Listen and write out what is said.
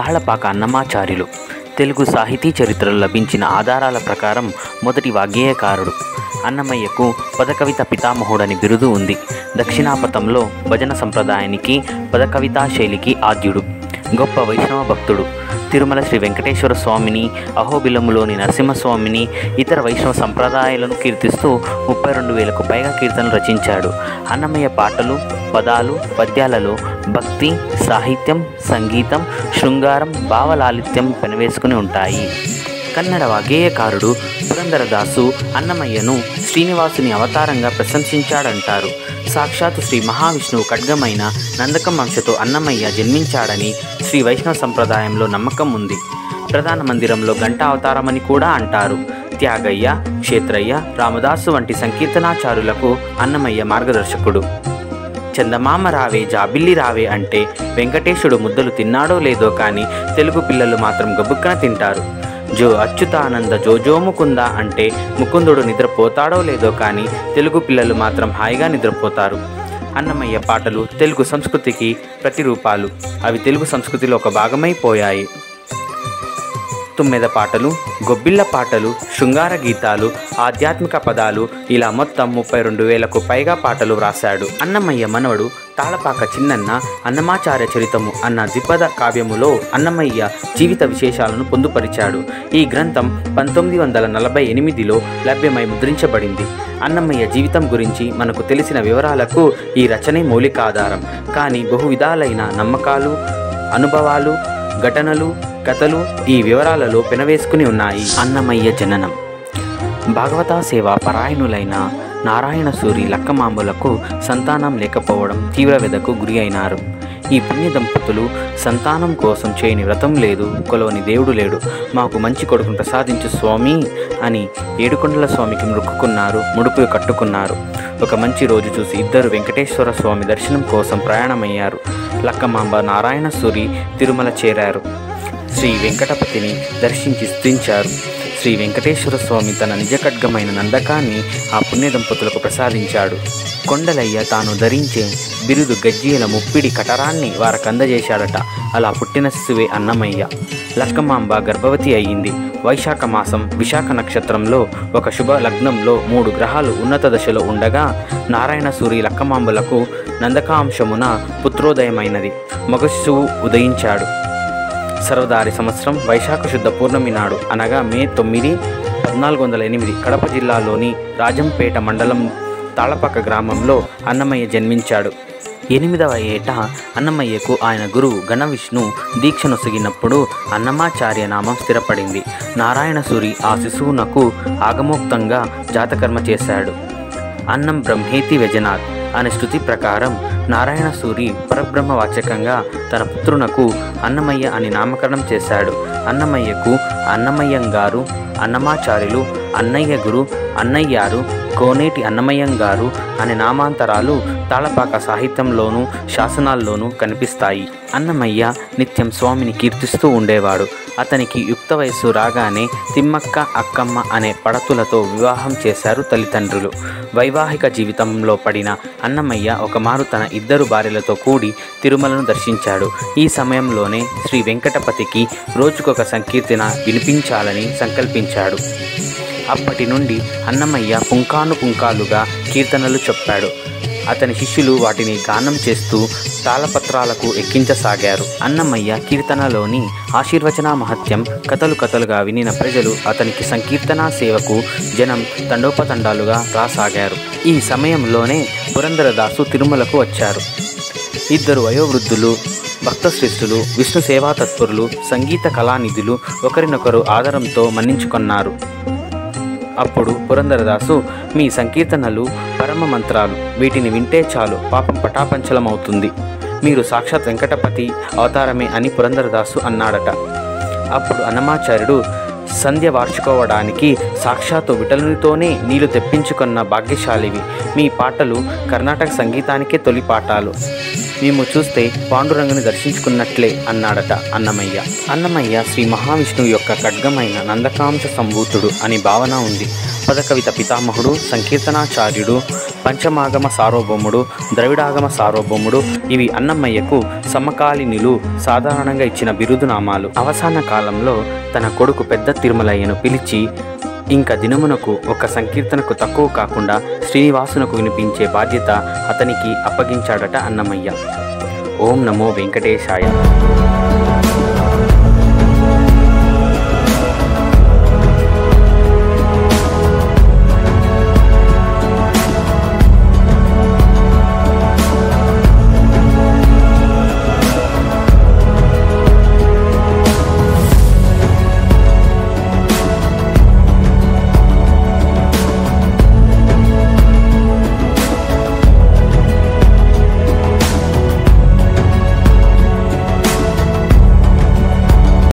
తాళపాక అన్నమాచార్యులు తెలుగు సాహితీ చరిత్రలో లభించిన ఆధారాల ప్రకారం మొదటి వాగ్గేయకారుడు అన్నమయ్యకు పదకవిత పితామహుడని బిరుదు ఉంది దక్షిణాపథంలో భజన సంప్రదాయానికి పదకవితా శైలికి ఆద్యుడు గొప్ప వైష్ణవ భక్తుడు తిరుమల శ్రీ వెంకటేశ్వర స్వామిని అహోబిలములోని నరసింహస్వామిని ఇతర వైష్ణవ సంప్రదాయాలను కీర్తిస్తూ ముప్పై రెండు వేలకు పైగా కీర్తనలు రచించాడు అన్నమయ్య పాటలు పదాలు పద్యాలలో భక్తి సాహిత్యం సంగీతం శృంగారం భావలాలిత్యం పెనవేసుకుని ఉంటాయి కన్నడ వాగ్గేయకారుడు పురందరదాసు అన్నమయ్యను శ్రీనివాసుని అవతారంగా ప్రశంసించాడంటారు సాక్షాత్తు శ్రీ మహావిష్ణువు ఖడ్గమైన నందకం వంశతో అన్నమయ్య జన్మించాడని శ్రీ వైష్ణవ సంప్రదాయంలో నమ్మకం ఉంది ప్రధాన మందిరంలో గంట అవతారమని కూడా అంటారు త్యాగయ్య క్షేత్రయ్య రామదాసు వంటి సంకీర్తనాచారులకు అన్నమయ్య మార్గదర్శకుడు చందమామ రావే జాబిల్లి రావే అంటే వెంకటేశుడు ముద్దలు తిన్నాడో లేదో కానీ తెలుగు పిల్లలు మాత్రం గబుక్కన తింటారు జో అచ్యుతానంద జోజో ముకుంద అంటే ముకుందుడు నిద్రపోతాడో లేదో కానీ తెలుగు పిల్లలు మాత్రం హాయిగా నిద్రపోతారు అన్నమయ్య పాటలు తెలుగు సంస్కృతికి ప్రతిరూపాలు అవి తెలుగు సంస్కృతిలో ఒక భాగమైపోయాయి తుమ్మెద పాటలు గొబ్బిళ్ళ పాటలు శృంగార గీతాలు ఆధ్యాత్మిక పదాలు ఇలా మొత్తం ముప్పై రెండు వేలకు పైగా పాటలు వ్రాశాడు అన్నమయ్య మనవడు తాళపాక చిన్నన్న అన్నమాచార్య చరితము అన్న ద్విపద కావ్యములో అన్నమయ్య జీవిత విశేషాలను పొందుపరిచాడు ఈ గ్రంథం పంతొమ్మిది వందల నలభై ఎనిమిదిలో లభ్యమై ముద్రించబడింది అన్నమయ్య జీవితం గురించి మనకు తెలిసిన వివరాలకు ఈ రచనే మౌలికాధారం కానీ బహు విధాలైన నమ్మకాలు అనుభవాలు ఘటనలు కథలు ఈ వివరాలలో పెనవేసుకుని ఉన్నాయి అన్నమయ్య జననం భాగవత సేవ పరాయణులైన నారాయణ సూరి లక్కమాంబులకు సంతానం లేకపోవడం తీవ్ర వ్యధకు గురి అయినారు ఈ పుణ్య దంపతులు సంతానం కోసం చేయని వ్రతం లేదు కొలవని దేవుడు లేడు మాకు మంచి కొడుకును ప్రసాదించు స్వామి అని ఏడుకొండల స్వామికి మొక్కుకున్నారు ముడుపు కట్టుకున్నారు ఒక మంచి రోజు చూసి ఇద్దరు వెంకటేశ్వర స్వామి దర్శనం కోసం ప్రయాణమయ్యారు లక్కమాంబ నారాయణ సూరి తిరుమల చేరారు శ్రీ వెంకటపతిని దర్శించి స్తుతించారు శ్రీ వెంకటేశ్వర స్వామి తన నిజ ఖడ్గమైన నందకాన్ని ఆ పుణ్య దంపతులకు ప్రసాదించాడు కొండలయ్య తాను ధరించే బిరుదు గజ్జీల ముప్పిడి కటరాన్ని వారికి అందజేశాడట అలా పుట్టిన శిశువే అన్నమయ్య లక్కమాంబ గర్భవతి అయ్యింది వైశాఖ మాసం విశాఖ నక్షత్రంలో ఒక శుభ లగ్నంలో మూడు గ్రహాలు ఉన్నత దశలో ఉండగా నారాయణ సూరి లక్కమాంబలకు నందకాంశమున పుత్రోదయమైనది మగ శిశువు ఉదయించాడు సర్వదారి సంవత్సరం వైశాఖ శుద్ధ పూర్ణమి నాడు అనగా మే తొమ్మిది పద్నాలుగు వందల ఎనిమిది కడప జిల్లాలోని రాజంపేట మండలం తాళపక్క గ్రామంలో అన్నమయ్య జన్మించాడు ఎనిమిదవ ఏట అన్నమయ్యకు ఆయన గురువు ఘన విష్ణు దీక్ష నొసగినప్పుడు అన్నమాచార్య నామం స్థిరపడింది నారాయణ సూరి ఆ శిశువునకు ఆగమోక్తంగా జాతకర్మ చేశాడు అన్నం బ్రహ్మేతి వ్యజనాథ్ అనే స్థుతి ప్రకారం నారాయణ సూరి పరబ్రహ్మవాచకంగా తన పుత్రునకు అన్నమయ్య అని నామకరణం చేశాడు అన్నమయ్యకు అన్నమయ్యంగారు అన్నమాచార్యులు అన్నయ్య గురు అన్నయ్యారు కోనేటి అన్నమయ్యంగారు అనే నామాంతరాలు తాళపాక సాహిత్యంలోనూ శాసనాల్లోనూ కనిపిస్తాయి అన్నమయ్య నిత్యం స్వామిని కీర్తిస్తూ ఉండేవాడు అతనికి యుక్త వయస్సు రాగానే తిమ్మక్క అక్కమ్మ అనే పడతులతో వివాహం చేశారు తల్లిదండ్రులు వైవాహిక జీవితంలో పడిన అన్నమయ్య ఒకమారు తన ఇద్దరు భార్యలతో కూడి తిరుమలను దర్శించాడు ఈ సమయంలోనే శ్రీ వెంకటపతికి రోజుకొక సంకీర్తన వినిపించాలని సంకల్పించాడు అప్పటి నుండి అన్నమయ్య పుంకాను పుంకాలుగా కీర్తనలు చెప్పాడు అతని శిష్యులు వాటిని గానం చేస్తూ తాళపత్రాలకు ఎక్కించసాగారు అన్నమయ్య కీర్తనలోని ఆశీర్వచన మహత్యం కథలు కథలుగా వినిన ప్రజలు అతనికి సంకీర్తన సేవకు జనం తండోపతండాలుగా రాసాగారు ఈ సమయంలోనే పురంధరదాసు తిరుమలకు వచ్చారు ఇద్దరు వయోవృద్ధులు భక్తశ్రేష్ఠులు విష్ణు సేవా తత్పరులు సంగీత కళానిధులు ఒకరినొకరు ఆదరంతో మన్నించుకున్నారు అప్పుడు పురంధరదాసు మీ సంకీర్తనలు పరమ మంత్రాలు వీటిని వింటే చాలు పాపం పటాపంచలమవుతుంది మీరు సాక్షాత్ వెంకటపతి అవతారమే అని పురంధరదాసు అన్నాడట అప్పుడు అన్నమాచార్యుడు సంధ్య వార్చుకోవడానికి సాక్షాత్తు విటలునితోనే నీళ్లు తెప్పించుకున్న భాగ్యశాలివి మీ పాటలు కర్ణాటక సంగీతానికే తొలి పాఠాలు మేము చూస్తే పాండురంగుని దర్శించుకున్నట్లే అన్నాడట అన్నమయ్య అన్నమయ్య శ్రీ మహావిష్ణువు యొక్క ఖడ్గమైన నందకాంశ సంభూతుడు అని భావన ఉంది పదకవిత పితామహుడు సంకీర్తనాచార్యుడు పంచమాగమ సార్వభౌముడు ద్రవిడాగమ సార్వభౌముడు ఇవి అన్నమయ్యకు సమకాలీనులు సాధారణంగా ఇచ్చిన బిరుదునామాలు అవసాన కాలంలో తన కొడుకు పెద్ద తిరుమలయ్యను పిలిచి ఇంకా దినమునకు ఒక సంకీర్తనకు తక్కువ కాకుండా శ్రీనివాసునకు వినిపించే బాధ్యత అతనికి అప్పగించాడట అన్నమయ్య ఓం నమో వెంకటేశాయ